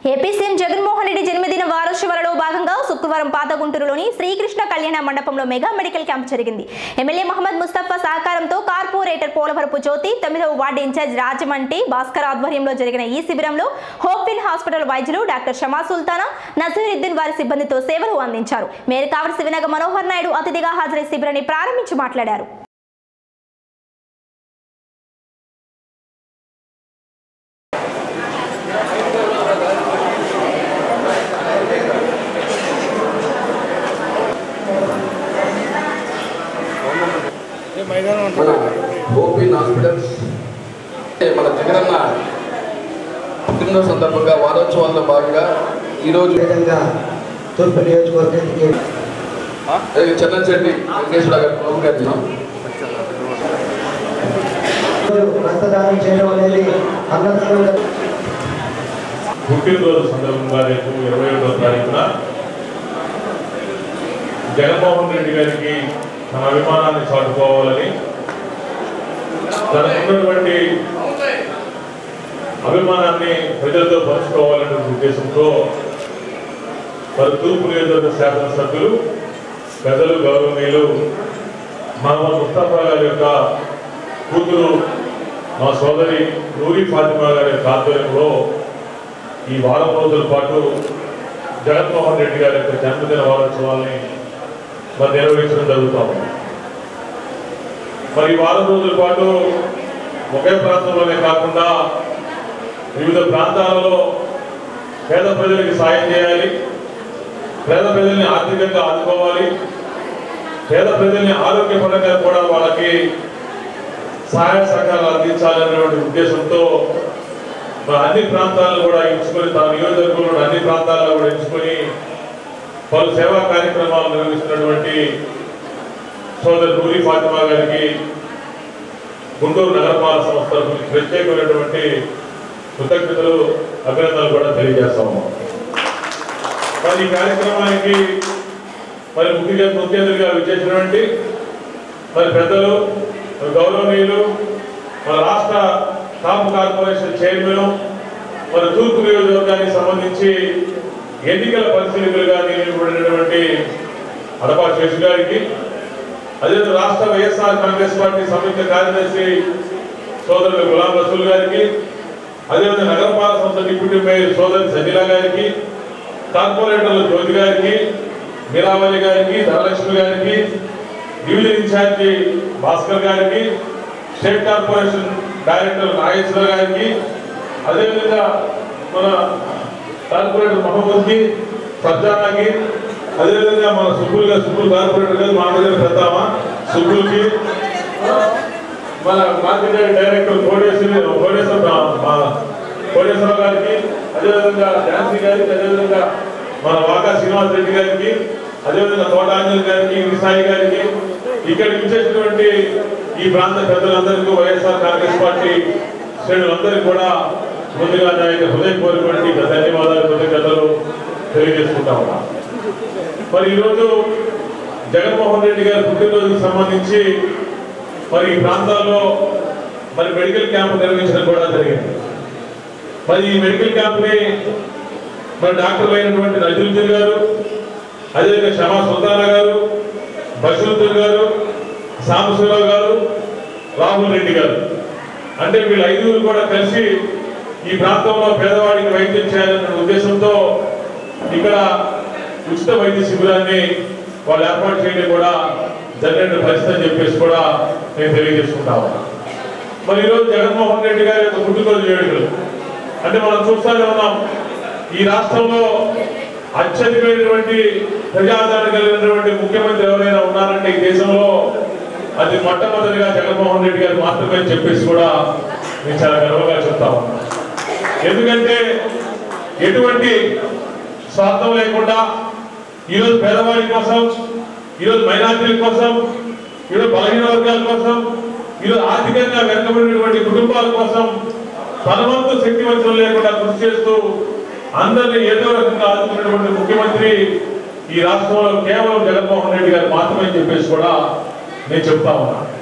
AP CM Jaganmohan Reddy జన్మదిన వారోత్సవాలలో భాగంగా శుక్రవారం పాతగుంటూరులోని శ్రీకృష్ణ కళ్యాణ మండపంలో మెగా మెడికల్ క్యాంప్ జరిగింది ఎమ్మెల్యే మహమ్మద్ ముస్తఫా సహకారంతో కార్పొరేటర్ పోలవరపు జ్యోతి తొమ్మిదవ వార్డు ఇన్ఛార్జ్ రాజమంటి భాస్కర్ ఆధ్వర్యంలో జరిగిన ఈ శిబిరంలో హోప్విన్ హాస్పిటల్ వైద్యులు డాక్టర్ షమా సుల్తానా నసీరుద్దీన్ వారి సిబ్బందితో సేవలు అందించారు మేయర్ కావలి శివనగ మనోహర్ నాయుడు అతిథిగా హాజరై శిబిరాన్ని ప్రారంభించి మాట్లాడారు మన ఓపీన్ హాస్పిటల్స్ మన జగనన్న పుట్టినరోజు సందర్భంగా వారోత్సవాల్లో భాగంగా ఈరోజు విధంగా తూర్పు నియోజకవర్గానికి చెన్నచెట్టి వెంకటేశ్వర గారి ప్రభు గారి రక్తదానం చేయడం అనేది అన్నదానంగా పుట్టినరోజు సందర్భంగా రేపు ఇరవై ఒకటో తారీఖున జగన్మోహన్ రెడ్డి గారికి తన అభిమానాన్ని చాటుకోవాలని తనకున్నటువంటి అభిమానాన్ని ప్రజలతో పంచుకోవాలనే ఉద్దేశంతో మరి తూర్పు నియోజకవర్గ శాసనసభ్యులు పెద్దలు గౌరవనీయులు మహమ్మద్ ముస్తఫా గారి యొక్క కూతురు మా సోదరి నూరి ఫాతిమా గారి యొక్క ఆధ్వర్యంలో ఈ వారం రోజుల పాటు జగన్మోహన్ రెడ్డి గారి యొక్క జన్మదిన వారోత్సవాల్ని మరి నిర్వహించడం జరుగుతాము మరి ఈ వారం రోజుల పాటు ఒకే ప్రాంతంలోనే కాకుండా వివిధ ప్రాంతాలలో పేద ప్రజలకి సాయం చేయాలి పేద ప్రజల్ని ఆర్థికంగా ఆదుకోవాలి పేద ప్రజల్ని ఆరోగ్యపరంగా కూడా వాళ్ళకి సహాయ సహకారాలు అందించాలనేటువంటి ఉద్దేశంతో మరి అన్ని ప్రాంతాలను కూడా ఎంచుకొని తన నియోజకవర్గంలో అన్ని ప్రాంతాల్లో కూడా ఎంచుకొని పలు సేవా కార్యక్రమాలు నిర్వహిస్తున్నటువంటి సోదరు నూరి ఫాతిమా గారికి గుంటూరు నగరపాలక సంస్థ గురించి ప్రత్యేకమైనటువంటి కృతజ్ఞతలు అభినందనలు కూడా తెలియజేస్తాము మరి ఈ కార్యక్రమానికి మరి ముఖ్య ముఖ్య అతిథిగా విచ్చేసినటువంటి మరి పెద్దలు మరి గౌరవనీయులు మన రాష్ట్ర కాపు కార్పొరేషన్ చైర్మన్ మన తూర్పు నియోజకవర్గానికి సంబంధించి ఎన్నికల పరిశీలకులుగా నియమించబడినటువంటి అడపా శేషు గారికి అదే రాష్ట్ర వైఎస్ఆర్ కాంగ్రెస్ పార్టీ సంయుక్త కార్యదర్శి సోదరులు గులాం రసూల్ గారికి అదేవిధంగా నగరపాలక సంస్థ డిప్యూటీ మేయర్ సోదరి సజిలా గారికి కార్పొరేటర్లు జ్యోతి గారికి మీరావళి గారికి ధనలక్ష్మి గారికి డివిజన్ ఇన్ఛార్జి భాస్కర్ గారికి స్టేట్ కార్పొరేషన్ డైరెక్టర్ నాగేశ్వర గారికి అదేవిధంగా మన కార్పొరేటర్ మహమ్మద్కి సజ్జానాకి అదేవిధంగా మన సుబ్బుల్ గారు సుబ్బుల్ కార్పొరేటర్ గారు మా దగ్గర పెద్దామా సుబ్బుల్కి మన మార్కెట్ డైరెక్టర్ కోటేశ్వరి కోటేశ్వర మా కోటేశ్వరరావు గారికి అదేవిధంగా ఝాన్సీ గారికి అదేవిధంగా మన వాకా శ్రీనివాస్ రెడ్డి గారికి అదేవిధంగా తోటాంజలి గారికి విసాయి గారికి ఇక్కడికి వచ్చేసినటువంటి ఈ ప్రాంత పెద్దలందరికీ వైఎస్ఆర్ కాంగ్రెస్ పార్టీ శ్రేణులందరికీ కూడా ముందుగా నా యొక్క హృదయపూర్వకమైన ధన్యవాదాలు కృతజ్ఞతలు తెలియజేసుకుంటా ఉన్నా మరి ఈరోజు జగన్మోహన్ రెడ్డి గారి పుట్టినరోజుకు సంబంధించి మరి ఈ ప్రాంతాల్లో మరి మెడికల్ క్యాంప్ నిర్వహించడం కూడా జరిగింది మరి ఈ మెడికల్ క్యాంప్ ని మరి డాక్టర్లు అయినటువంటి నజరుద్దీన్ గారు అదేవిధంగా షమా సుల్తానా గారు బషరుద్దీన్ గారు సాంబశివరావు గారు రాహుల్ రెడ్డి గారు అంటే వీళ్ళు ఐదుగురు కూడా కలిసి ఈ ప్రాంతంలో పేదవాడికి వైద్యం చేయాలనే ఉద్దేశంతో ఇక్కడ ఉచిత వైద్య శిబిరాన్ని వాళ్ళు ఏర్పాటు చేయడం కూడా జరిగిన పరిస్థితి అని చెప్పేసి కూడా నేను తెలియజేసుకుంటా ఉన్నా మరి ఈరోజు జగన్మోహన్ రెడ్డి గారి యొక్క పుట్టినరోజు వేడుకలు అంటే మనం చూస్తూనే ఉన్నాం ఈ రాష్ట్రంలో అత్యధికమైనటువంటి ప్రజాదరణ కలిగినటువంటి ముఖ్యమంత్రి ఎవరైనా ఉన్నారంటే ఈ దేశంలో అది మొట్టమొదటిగా జగన్మోహన్ రెడ్డి గారు మాత్రమే అని చెప్పేసి కూడా నేను చాలా గర్వంగా చెప్తా ఉన్నా ఎందుకంటే ఎటువంటి స్వార్థం లేకుండా ఈరోజు పేదవాడి కోసం ఈరోజు మైనార్టీల కోసం ఈరోజు బలహీన వర్గాల కోసం ఈరోజు ఆర్థికంగా వెనుకబడినటువంటి కుటుంబాల కోసం తన వంతు శక్తి వంచన లేకుండా కృషి చేస్తూ అందరినీ ఏదో రకంగా ఆదుకున్నటువంటి ముఖ్యమంత్రి ఈ రాష్ట్రంలో కేవలం జగన్మోహన్ రెడ్డి గారు మాత్రమే అని చెప్పేసి కూడా నేను చెప్తా ఉన్నా